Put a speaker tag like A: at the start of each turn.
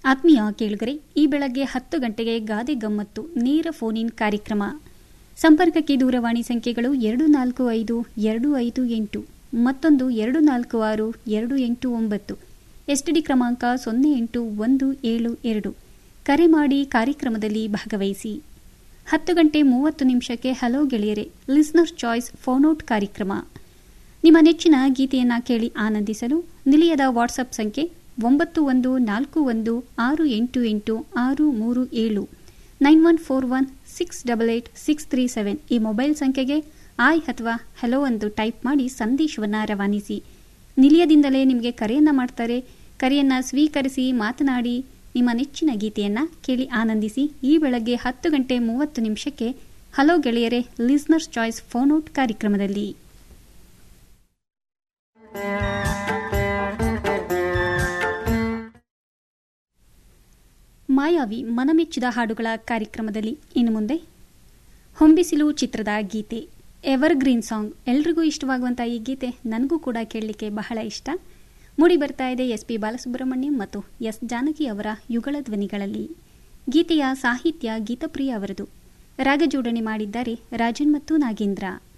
A: ಆತ್ಮೀಯ ಕೇಳುಗರೆ ಈ ಬೆಳಗ್ಗೆ ಹತ್ತು ಗಂಟೆಗೆ ಗಾದೆ ಗಮ್ಮತ್ತು ನೇರ ಫೋನ್ ಇನ್ ಕಾರ್ಯಕ್ರಮ ಸಂಪರ್ಕಕ್ಕೆ ದೂರವಾಣಿ ಸಂಖ್ಯೆಗಳು ಎರಡು ನಾಲ್ಕು ಐದು ಎರಡು ಐದು ಎಂಟು ಮತ್ತೊಂದು ಎರಡು ನಾಲ್ಕು ಆರು ಎರಡು ಎಂಟು ಒಂಬತ್ತು ಎಸ್ಟಿಡಿ ಕ್ರಮಾಂಕ ಸೊನ್ನೆ ಎಂಟು ಒಂದು ಏಳು ಎರಡು ಕರೆ ಮಾಡಿ ಕಾರ್ಯಕ್ರಮದಲ್ಲಿ ಭಾಗವಹಿಸಿ ಹತ್ತು ಗಂಟೆ ಮೂವತ್ತು ನಿಮಿಷಕ್ಕೆ ಹಲೋ ಗೆಳೆಯರೆ ಲಿಸ್ನರ್ ಚಾಯ್ಸ್ ಫೋನೌಟ್ ಕಾರ್ಯಕ್ರಮ ನಿಮ್ಮ ನೆಚ್ಚಿನ ಗೀತೆಯನ್ನ ಕೇಳಿ ಆನಂದಿಸಲು ನಿಲಯದ ವಾಟ್ಸಪ್ ಸಂಖ್ಯೆ ಒಂಬತ್ತು ಒಂದು ನಾಲ್ಕು ಒಂದು ಆರು ಎಂಟು ಎಂಟು ಆರು ಮೂರು ಏಳು nine one four one six double eight six three seven ಈ ಮೊಬೈಲ್ ಸಂಖ್ಯೆಗೆ ಆಯ್ ಅಥವಾ ಹಲೋ ಎಂದು ಟೈಪ್ ಮಾಡಿ ಸಂದೇಶವನ್ನು ರವಾನಿಸಿ ನಿಲಯದಿಂದಲೇ ನಿಮಗೆ ಕರೆಯನ್ನ ಮಾಡ್ತಾರೆ ಕರೆಯನ್ನ ಸ್ವೀಕರಿಸಿ ಮಾತನಾಡಿ ನಿಮ್ಮ ನೆಚ್ಚಿನ ಗೀತೆಯನ್ನ ಕೇಳಿ ಆನಂದಿಸಿ ಈ ಬೆಳಗ್ಗೆ ಹತ್ತು ಗಂಟೆ ಮೂವತ್ತು ನಿಮಿಷಕ್ಕೆ ಹಲೋ ಗೆಳೆಯರೆ ಲಿಸ್ನರ್ಸ್ ಚಾಯ್ಸ್ ಫೋನೌಟ್ ಕಾರ್ಯಕ್ರಮದಲ್ಲಿ ಮಾಯಾವಿ ಮನಮೆಚ್ಚಿದ ಹಾಡುಗಳ ಕಾರ್ಯಕ್ರಮದಲ್ಲಿ ಇನ್ನು ಮುಂದೆ ಹೊಂಬಿಸಿಲು ಚಿತ್ರದ ಗೀತೆ ಎವರ್ ಗ್ರೀನ್ ಸಾಂಗ್ ಎಲ್ರಿಗೂ ಇಷ್ಟವಾಗುವಂಥ ಈ ಗೀತೆ ನನಗೂ ಕೂಡ ಕೇಳಲಿಕ್ಕೆ ಬಹಳ ಇಷ್ಟ ಮೂಡಿ ಬರ್ತಾ ಇದೆ ಎಸ್ ಪಿ ಬಾಲಸುಬ್ರಹ್ಮಣ್ಯಂ ಮತ್ತು ಎಸ್ ಜಾನಕಿ ಅವರ ಯುಗಳ ಧ್ವನಿಗಳಲ್ಲಿ ಗೀತೆಯ ಸಾಹಿತ್ಯ ಗೀತಪ್ರಿಯ ಅವರದು ರಾಗಜೋಡಣೆ ಮಾಡಿದ್ದಾರೆ ರಾಜನ್ ಮತ್ತು ನಾಗೇಂದ್ರ